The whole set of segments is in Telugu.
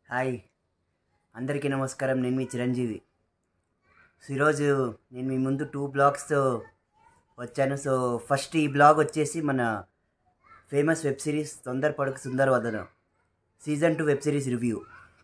హాయ్ అందరికీ నమస్కారం నేను మీ చిరంజీవి సో ఈరోజు నేను మీ ముందు టూ బ్లాగ్స్తో వచ్చాను సో ఫస్ట్ ఈ బ్లాగ్ వచ్చేసి మన ఫేమస్ వెబ్ సిరీస్ తొందర Padaka Sundara Vadanam season two web series review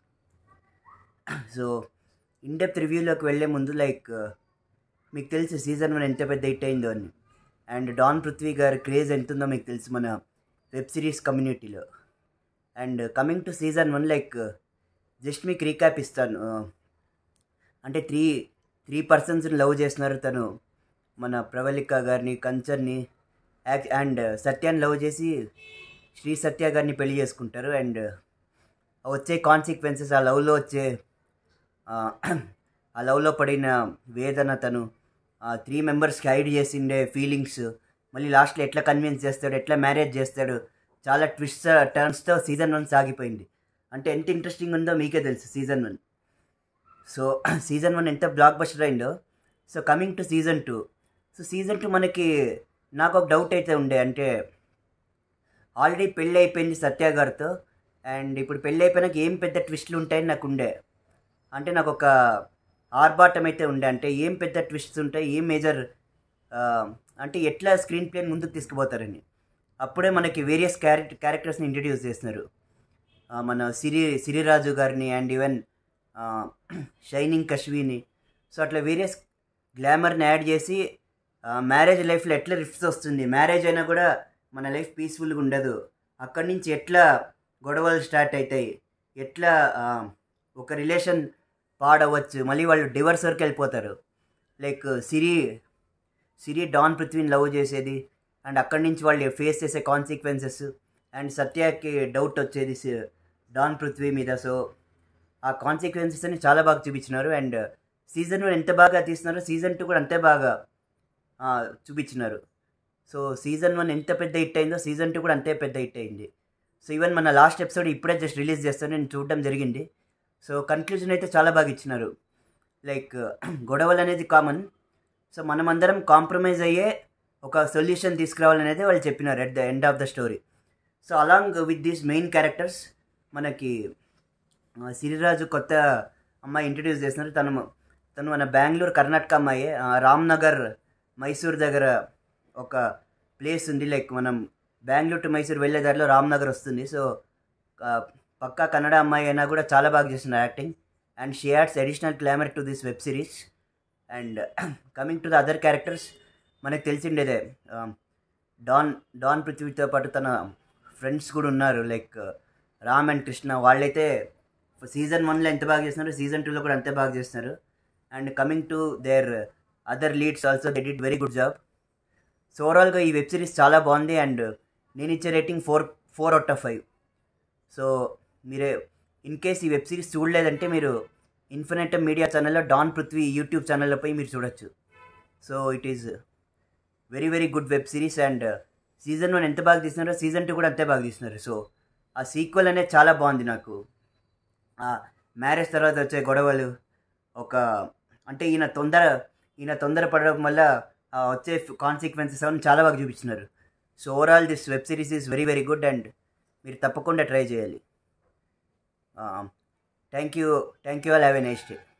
so in depth రివ్యూలోకి వెళ్ళే ముందు లైక్ మీకు తెలుసు సీజన్ వన్ ఎంత పెద్ద హిట్ అయిందో అని అండ్ డాన్ పృథ్వీ గారి క్రేజ్ ఎంత ఉందో మీకు తెలుసు మన వెబ్ సిరీస్ కమ్యూనిటీలో and coming to season one like just మీకు రీక్యాప్ ఇస్తాను అంటే త్రీ త్రీ పర్సన్స్ని లవ్ చేస్తున్నారు తను మన ప్రవళిక గారిని కంచర్ని యాక్ అండ్ సత్యాన్ని లవ్ చేసి శ్రీ సత్య గారిని పెళ్లి చేసుకుంటారు అండ్ వచ్చే కాన్సిక్వెన్సెస్ ఆ లవ్లో వచ్చే ఆ, ఆ లవ్లో పడిన వేదన తను ఆ త్రీ మెంబర్స్కి హైడ్ చేసిండే ఫీలింగ్స్ మళ్ళీ లాస్ట్లో ఎట్లా కన్విన్స్ చేస్తాడు ఎట్లా మ్యారేజ్ చేస్తాడు చాలా ట్విస్ట్ టర్న్స్తో సీజన్ వన్ సాగిపోయింది అంటే ఎంత ఇంట్రెస్టింగ్ ఉందో మీకే తెలుసు season one so season one ఎంత బ్లాక్ బస్టర్ అయిందో so coming to season two so season two మనకి నాకు ఒక డౌట్ అయితే ఉండే అంటే ఆల్రెడీ పెళ్ళి అయిపోయింది సత్య గారితో అండ్ ఇప్పుడు పెళ్ళి అయిపోయినాక ఏం పెద్ద ట్విస్ట్లు ఉంటాయని నాకు ఉండే అంటే నాకు ఒక ఆర్భాటం అయితే ఉండే అంటే ఏం పెద్ద ట్విస్ట్స్ ఉంటాయి ఏం మేజర్ అంటే ఎట్లా స్క్రీన్ ప్లేని ముందుకు తీసుకుపోతారని అప్పుడే మనకి వేరియస్ క్యారెక్టర్ క్యారెక్టర్స్ని ఇంట్రడ్యూస్ చేస్తున్నారు ఆ, మన సిరి సిరిరాజు గారిని అండ్ ఈవెన్ షైనింగ్ కశ్వీని సో అట్లా వేరియస్ గ్లామర్ని యాడ్ చేసి మ్యారేజ్ లైఫ్లో ఎట్లా రిఫ్ట్స్ వస్తుంది మ్యారేజ్ అయినా కూడా మన లైఫ్ పీస్ఫుల్గా ఉండదు అక్కడి నుంచి ఎట్లా గొడవలు స్టార్ట్ అవుతాయి ఎట్లా ఆ, ఒక రిలేషన్ పాడవచ్చు మళ్ళీ వాళ్ళు డివర్స్ వరకు వెళ్ళిపోతారు లైక్ సిరి సిరి డాన్ పృథ్వీని లవ్ చేసేది అండ్ అక్కడి నుంచి వాళ్ళు ఫేస్ చేసే కాన్సిక్వెన్సెస్ అండ్ సత్యకి డౌట్ వచ్చేది సి- డాన్ పృథ్వీ మీద సో ఆ కాన్సిక్వెన్సెస్ అని చాలా బాగా చూపించినారు అండ్ సీజన్ వన్ ఎంత బాగా తీస్తున్నారో సీజన్ టూ కూడా అంతే బాగా ఆ, చూపించినారు సో సీజన్ వన్ ఎంత పెద్ద హిట్ అయిందో సీజన్ టూ కూడా అంతే పెద్ద హిట్ అయింది సో ఈవెన్ మన లాస్ట్ ఎపిసోడ్ ఇప్పుడే జస్ట్ రిలీజ్ చేస్తాను నేను చూడడం జరిగింది సో కన్క్లూజన్ అయితే చాలా బాగా ఇచ్చినారు లైక్ గొడవలు అనేది కామన్ సో మనమందరం కాంప్రమైజ్ అయ్యే ఒక సొల్యూషన్ తీసుకురావాలనేది వాళ్ళు చెప్పినారు at the end of the story so along with these main characters మనకి ఆ, సిరిరాజు కొత్త అమ్మాయి ఇంట్రడ్యూస్ చేస్తున్నారు తను తను మన బెంగళూరు కర్ణాటక అమ్మాయి ఆ, రామ్నగర్ మైసూర్ దగ్గర ఒక ప్లేస్ ఉంది లైక్ మనం బెంగళూరు టు మైసూర్ వెళ్ళే దారిలో రామ్నగర్ వస్తుంది సో ఆ, పక్కా కన్నడ అమ్మాయి అయినా కూడా చాలా బాగా చేస్తున్నారు acting and she adds additional glamour to this web series and coming to the other characters మనకు తెలిసిండేదే ఆ, డాన్ డాన్ పృథ్వీతో పాటు తన ఫ్రెండ్స్ కూడా ఉన్నారు లైక్ రామ్ అండ్ కృష్ణ వాళ్ళైతే సీజన్ వన్లో ఎంత బాగా చేస్తున్నారు సీజన్ టూలో కూడా అంతే బాగా చేస్తున్నారు and coming to their other leads also they did very good job so ఓవరాల్గా ఈ వెబ్ సిరీస్ చాలా బాగుంది అండ్ నేను ఇచ్చే rating four four out of five so మీరే ఇన్ కేస్ ఈ వెబ్ సిరీస్ చూడలేదంటే మీరు ఇన్ఫినిట్ మీడియా ఛానల్లో డాన్ పృథ్వీ యూట్యూబ్ ఛానల్లో పోయి మీరు చూడొచ్చు so it is very very good web series and season one ఎంత బాగా తీస్తున్నారో సీజన్ టూ కూడా అంతే బాగా తీస్తున్నారు సో ఆ సీక్వెల్ అనేది చాలా బాగుంది నాకు ఆ మ్యారేజ్ తర్వాత వచ్చే గొడవలు ఒక అంటే ఈయన తొందర ఈయన తొందర పడడం వల్ల ఆ వచ్చే కాన్సిక్వెన్సెస్ అవన్నీ చాలా బాగా చూపించినారు so overall this web series is very very good and మీరు తప్పకుండా ట్రై చేయాలి thank you thank you all have a nice day